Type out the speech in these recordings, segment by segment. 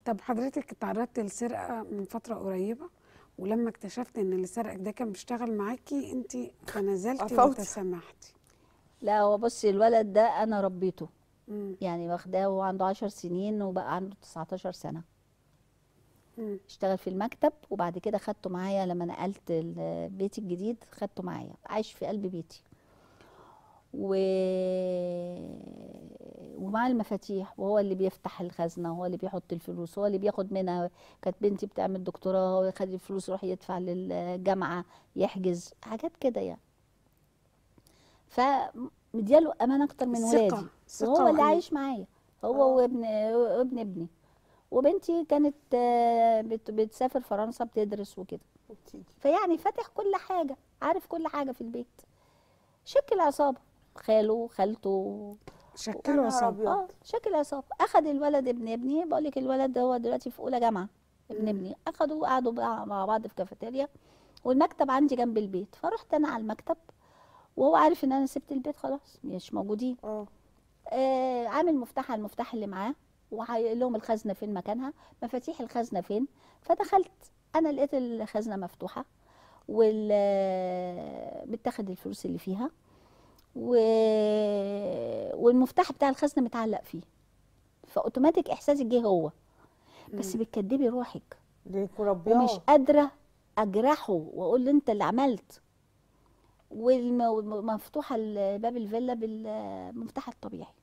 طب حضرتك اتعرضت لسرقه من فتره قريبه ولما اكتشفت ان اللي سرقك ده كان بيشتغل معاكي انت تنازلتي عفوتي. وتسامحتي لا هو بصي الولد ده انا ربيته مم. يعني واخداه وهو عنده عشر سنين وبقى عنده 19 سنة مم. اشتغل في المكتب وبعد كده خدته معايا لما نقلت البيت الجديد خدته معايا عايش في قلب بيتي و... ومع المفاتيح وهو اللي بيفتح الخزنة وهو اللي بيحط الفلوس هو اللي بياخد منها كانت بنتي بتعمل دكتوراه هو ياخد الفلوس يروح يدفع للجامعة يحجز حاجات كده يعني فمدياله أمان أكتر من ثقة- ولادي ثقة وهو اللي وأمان. عايش معايا هو آه. وابن وابن ابني وبنتي كانت آه، بت- بتسافر فرنسا بتدرس وكده وبتيجي. فيعني فاتح كل حاجة عارف كل حاجة في البيت شكل عصابة خاله خالته شكلوا نهار عصابه أبيض. اه شكل عصابة اخد الولد ابن ابني بقول لك الولد ده هو دلوقتي في اولى جامعة ابن مم. ابني اخدوا وقعدوا بقى مع بعض في كافيتيريا والمكتب عندي جنب البيت فرحت انا على المكتب وهو عارف ان انا سبت البيت خلاص مش موجودين اه آه عامل مفتاح على المفتاح اللي معاه وهيقول لهم الخزنه فين مكانها مفاتيح الخزنه فين فدخلت انا لقيت الخزنه مفتوحه وال متاخد الفلوس اللي فيها و... والمفتاح بتاع الخزنه متعلق فيه فاوتوماتيك احساسي جه هو بس بتكدبي روحك دي مربياه ومش قادره اجرحه واقول له انت اللي عملت ومفتوحه باب الفيلا بالمفتاح الطبيعي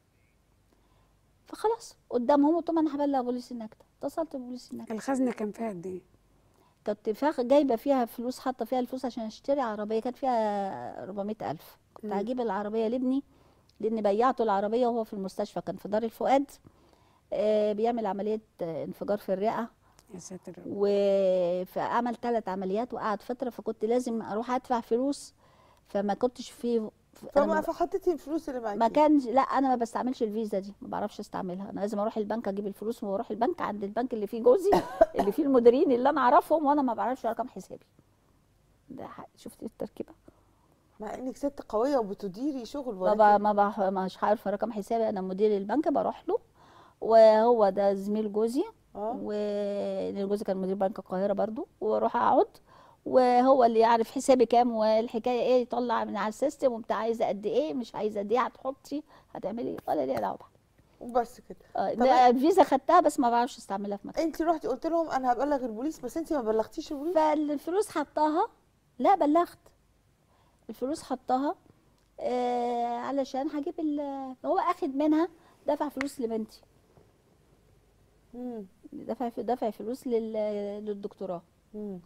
فخلاص قدامهم قلت لهم انا هبلغ بوليس النكده اتصلت ببوليس النكده الخزنه كان فيها قد ايه كنت فاخ جايبه فيها فلوس حاطه فيها الفلوس عشان اشتري عربيه كانت فيها 400000 كنت مم. هجيب العربيه لابني لان بيعته العربيه وهو في المستشفى كان في دار الفؤاد آه، بيعمل عمليه آه، انفجار في الرئه يا ساتر يا رب. و- فعمل ثلاث عمليات وقعد فتره فكنت لازم اروح ادفع فلوس فما كنتش في فما أنا فحطيتي الفلوس اللي معاكي ما كانش لا انا ما بستعملش الفيزا دي ما بعرفش استعملها انا لازم اروح البنك اجيب الفلوس واروح البنك عند البنك اللي فيه جوزي اللي فيه المديرين اللي انا اعرفهم وانا ما بعرفش رقم حسابي ده ح- شفتي التركيبه مع انك ست قويه وبتديري شغل ما ب... ولكن ما بح... مش عارفه رقم حسابي انا مدير البنك بروح له وهو ده زميل جوزي اه ولان جوزي كان مدير بنك القاهره برضو واروح اقعد وهو اللي يعرف حسابي كام والحكايه ايه يطلع من على السيستم وانت عايزه قد ايه مش عايزه قد ايه هتحطي هتعملي ايه ولا ليها دعوه بحاجة. وبس كده آه، طب ده الفيزا خدتها بس ما بعرفش استعملها في مكان انت رحتي قلت لهم انا هبلغ البوليس بس انت ما بلغتيش البوليس فالفلوس حطاها لا بلغت الفلوس حطاها آه علشان هجيب ال- هو اخد منها دفع فلوس لبنتي مم. دفع دفع فلوس لل... للدكتوراه مم.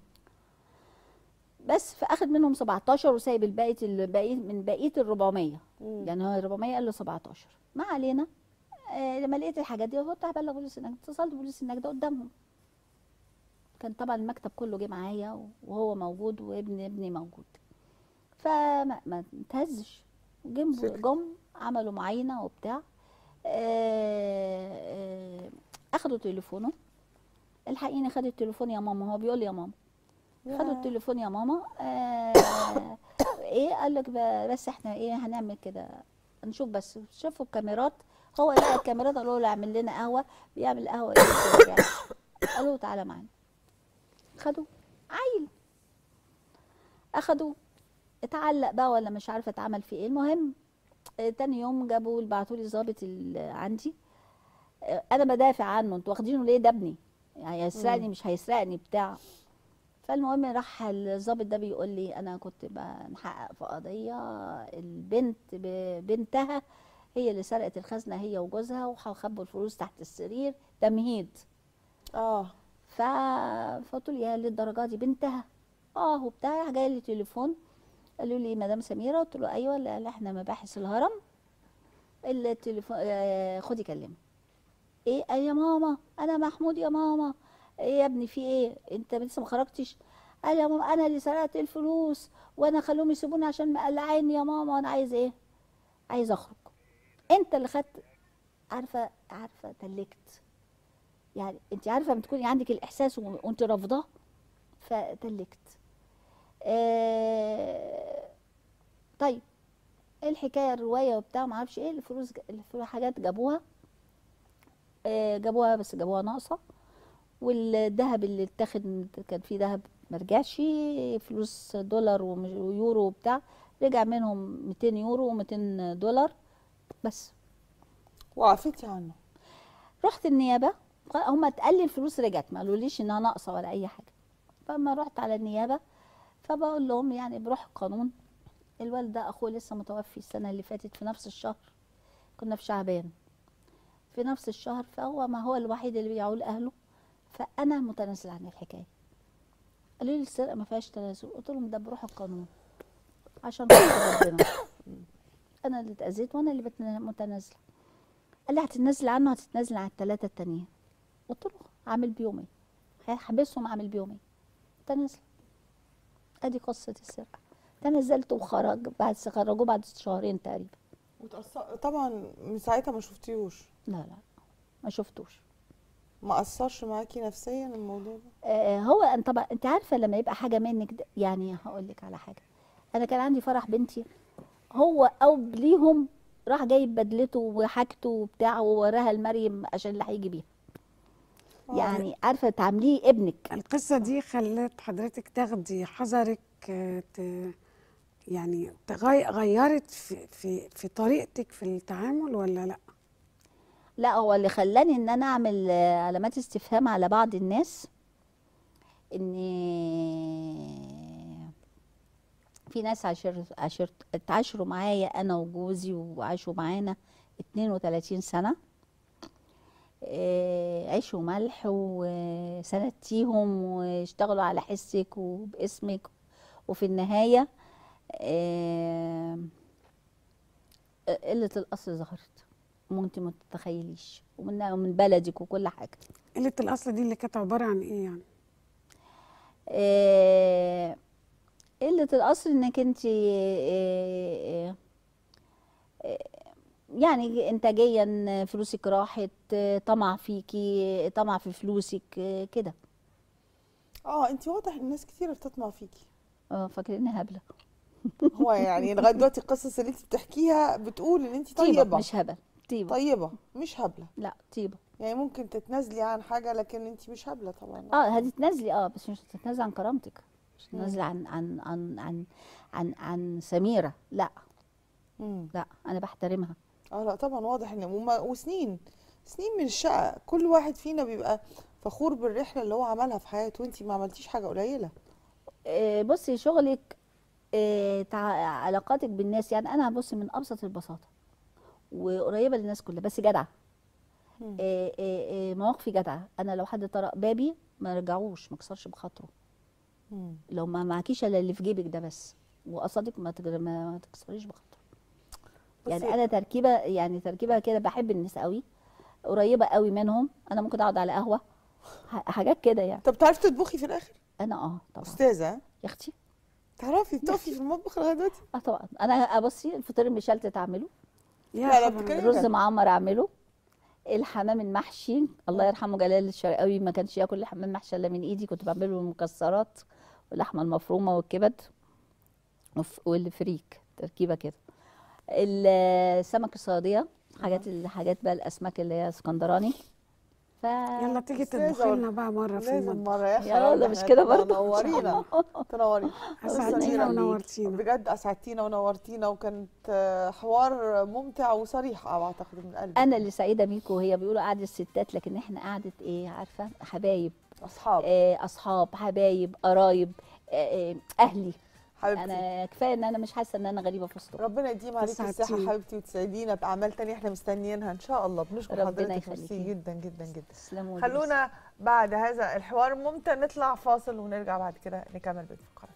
بس فاخد منهم 17 وسايب الباقي الباقي من بقيه ال 400 مم. يعني هو ال 400 قال له 17 ما علينا آه لما لقيت الحاجات دي قلت هبلغ بوليس النجدة اتصلت بوليس النجدة قدامهم كان طبعا المكتب كله جه معايا وهو موجود وابن ابني موجود فما ما تهزش جم سكت. جم عملوا معاينه وبتاع آه، آه، اخدوا تليفونه الحقيني خد التليفون يا ماما هو بيقول لي يا ماما خدوا يا. التليفون يا ماما آه ايه قال لك ب- بس احنا ايه هنعمل كده نشوف بس شافوا الكاميرات هو لقى الكاميرات قالوا له اعمل لنا قهوه بيعمل قهوه ايه ما بترجعش. قالوا له تعالى معانا خدوه عيل اخدوه اتعلق بقى ولا مش عارفه اتعمل فيه ايه المهم آه، تاني يوم جابوا بعتوا لي ظابط ال- عندي آه، انا بدافع عنه انتوا واخدينه ليه ده ابني يعني هيسرقني مش هيسرقني بتاع فالمهم راح الظابط ده بيقول لي انا كنت بنحقق في قضيه البنت ب- بنتها هي اللي سرقت الخزنه هي وجوزها وهخبوا الفلوس تحت السرير تمهيد اه ف... فقلت له يا للدرجه دي بنتها اه وبتاع راح جاي لي تليفون قالوا لي مدام سميره قلت له ايوه لا لا، احنا مباحث الهرم التليفون آه خدي كلمه ايه قال يا ماما انا محمود يا ماما ايه يا ابني في ايه انت لسه ما خرجتش قال يا ماما انا اللي سرقت الفلوس وانا خلوهم يسيبوني عشان مقلعيني يا ماما وانا عايز ايه عايز اخرج انت اللي خدت عارفه عارفه تلكت يعني انت عارفه لما تكوني عندك الاحساس و- وانت رافضاه فتلكت آه طيب ايه الحكايه الروايه وبتاع ما اعرفش ايه الفلوس الفلوس حاجات جابوها آه، جابوها بس جابوها ناقصه والذهب اللي اتاخد كان فيه ذهب ما رجعش فلوس دولار ومش- ويورو وبتاع رجع منهم 200 يورو و200 دولار بس وعفتي عنه رحت النيابه هم اتقال لي الفلوس رجعت ما قالوليش انها ناقصه ولا اي حاجه فما رحت على النيابه فبقول لهم يعني بروح القانون الوالد ده اخوه لسه متوفي السنه اللي فاتت في نفس الشهر كنا في شعبان في نفس الشهر فهو ما هو الوحيد اللي بيعول اهله فانا متنازله عن الحكايه قالوا لي السرقه ما فيهاش تنازل قلت لهم ده بروح القانون عشان خاطر ربنا انا اللي اتاذيت وانا اللي بتنا- متنازله قال لي هتتنازل عنه هتتنازل عن الثلاثه التانيين قلت له عامل بيهم ايه هحبسهم عامل بيهم ايه تنازل ادي قصه السرقه تنزلت وخرج بعد خرجوه بعد شهرين تقريبا وتأثر طبعا من ساعتها ما شفتيهوش لا لا ما شفتوش ما أثرش معاكي نفسيا الموضوع ده آه هو أن طبعا انت عارفه لما يبقى حاجه منك ده- يعني هقول لك على حاجه انا كان عندي فرح بنتي هو او ليهم راح جايب بدلته وحاجته وبتاع ووراها لمريم عشان اللي هيجي بيها آه. يعني عارفه تعامليه ابنك القصة دي خلت حضرتك تاخدي حذرك آه، ت- يعني تغي- غيرت في, في, في طريقتك في التعامل ولا لا؟ لا هو اللي خلاني ان انا اعمل آه، علامات استفهام على بعض الناس ان في ناس عشر عشرت اتعاشروا معايا انا وجوزي وعاشوا معانا 32 سنه آه، عيش وملح وسندتيهم واشتغلوا على حسك وباسمك وفي النهايه آه، قله الاصل ظهرت وانت ما تتخيليش ومن ومن بلدك وكل حاجه قلة الأصل دي اللي كانت عبارة عن إيه يعني؟ آه، قله الاصل انك انت يعني انتاجيا فلوسك راحت آه، طمع فيكي طمع في فلوسك آه، كده اه انت واضح ان ناس كتير بتطمع فيكي اه فاكريني هبله هو يعني لغايه دلوقتي القصص اللي انت بتحكيها بتقول ان انت طيبه طيبه مش هبل طيبه طيبه مش هبله لا طيبه يعني ممكن تتنازلي عن حاجه لكن انت مش هبله طبعا اه هتتنازلي اه بس مش هتتنازلي عن كرامتك مش مم. هتتنازلي عن عن عن عن عن عن سميره لا مم. لا انا بحترمها اه لا طبعا واضح ان وما وسنين سنين من الشقه كل واحد فينا بيبقى فخور بالرحله اللي هو عملها في حياته وانت ما عملتيش حاجه قليله آه، بصي شغلك آه، تع- علاقاتك بالناس يعني انا بصي من ابسط البساطه وقريبه للناس كلها بس جدعه مم. آه، آه، آه، مواقفي جدعه انا لو حد طرق بابي ما رجعوش ما كسرش بخاطره مم. لو ما معكيش الا اللي في جيبك ده بس وقصدك ما تجر- ما ما تكسريش بخاطره يعني بصي- انا تركيبه يعني تركيبه كده بحب الناس قوي قريبه قوي منهم انا ممكن اقعد على قهوه ح- حاجات كده يعني طب بتعرفي تطبخي في الاخر انا اه طبعا استاذه ها؟ يا اختي تعرفي بتقفي في المطبخ لغايه دلوقتي اه طبعا انا ابصي الفطير المشلتت اعمله يا لا، لا، خبر بتتكلمي أبيض. رز بجد؟ معمر اعمله الحمام المحشي الله يرحمه جلال الشرقاوي ما كانش ياكل الحمام محشي الا من ايدي كنت بعمله المكسرات واللحمه المفرومه والكبد وف- والفريك تركيبه كده السمك الصياديه حاجات الحاجات بقى الاسماك اللي هي اسكندراني ف يلا تيجي أستاذة تطبخي لنا بقى مرة في لازم المطبخ مره يا يا حرام الله، إحنا مش كده تبقى برضه؟ تنورينا تنورينا أسعدتينا بس ونورتينا بجد اسعدتينا ونورتينا وكانت آه، حوار ممتع وصريح أو اعتقد من قلبي انا اللي سعيده بيكم وهي بيقولوا قعده الستات لكن احنا قعده ايه عارفه حبايب اصحاب آه، اصحاب حبايب قرايب آه، آه، اهلي حبيبتي انا كفايه ان انا مش حاسه ان انا غريبه في وسطهم ربنا يديم عليك الصحة تسعدتينا. حبيبتي وتسعدينا بأعمال تانية احنا مستنيينها إن شاء الله بنشكر ربنا حضرتك يخليكي. ميرسي جدا جدا جدا تسلموا لي. خلونا بعد هذا الحوار الممتع نطلع فاصل ونرجع بعد كده نكمل بقية الفقرات